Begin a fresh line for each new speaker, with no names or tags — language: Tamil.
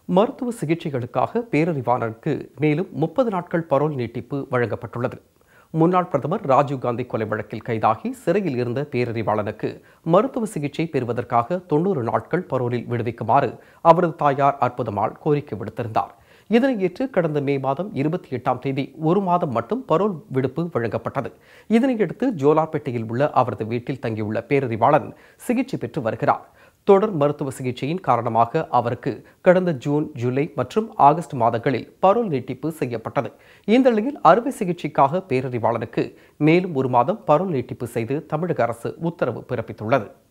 மருத்துவ சிகிச்சைகளுக்காக பேரறிவாளனுக்கு மேலும் முப்பது நாட்கள் பரோல் நீட்டிப்பு வழங்கப்பட்டுள்ளது முன்னாள் பிரதமர் ராஜீவ்காந்தி கொலை வழக்கில் கைதாகி சிறையில் இருந்த பேரறிவாளனுக்கு மருத்துவ சிகிச்சை பெறுவதற்காக தொண்ணூறு நாட்கள் பரோலில் விடுவிக்குமாறு அவரது தாயார் அற்புதமாள் கோரிக்கை விடுத்திருந்தார் இதனை ஏற்று கடந்த மே மாதம் இருபத்தி எட்டாம் தேதி ஒரு மாதம் மட்டும் பரோல் விடுப்பு வழங்கப்பட்டது இதனையடுத்து ஜோலார்பேட்டையில் உள்ள அவரது வீட்டில் தங்கியுள்ள பேரறிவாளன் சிகிச்சை பெற்று வருகிறார் தொடர் மருத்துவ சிகிச்சையின் காரணமாக அவருக்கு கடந்த ஜூன் ஜூலை மற்றும் ஆகஸ்ட் மாதங்களில் பரோல் நீட்டிப்பு செய்யப்பட்டது இந்த நிலையில் அறுவை சிகிச்சைக்காக பேரறிவாளனுக்கு மேலும் ஒரு மாதம் பரோல் நீட்டிப்பு செய்து தமிழக அரசு உத்தரவு பிறப்பித்துள்ளது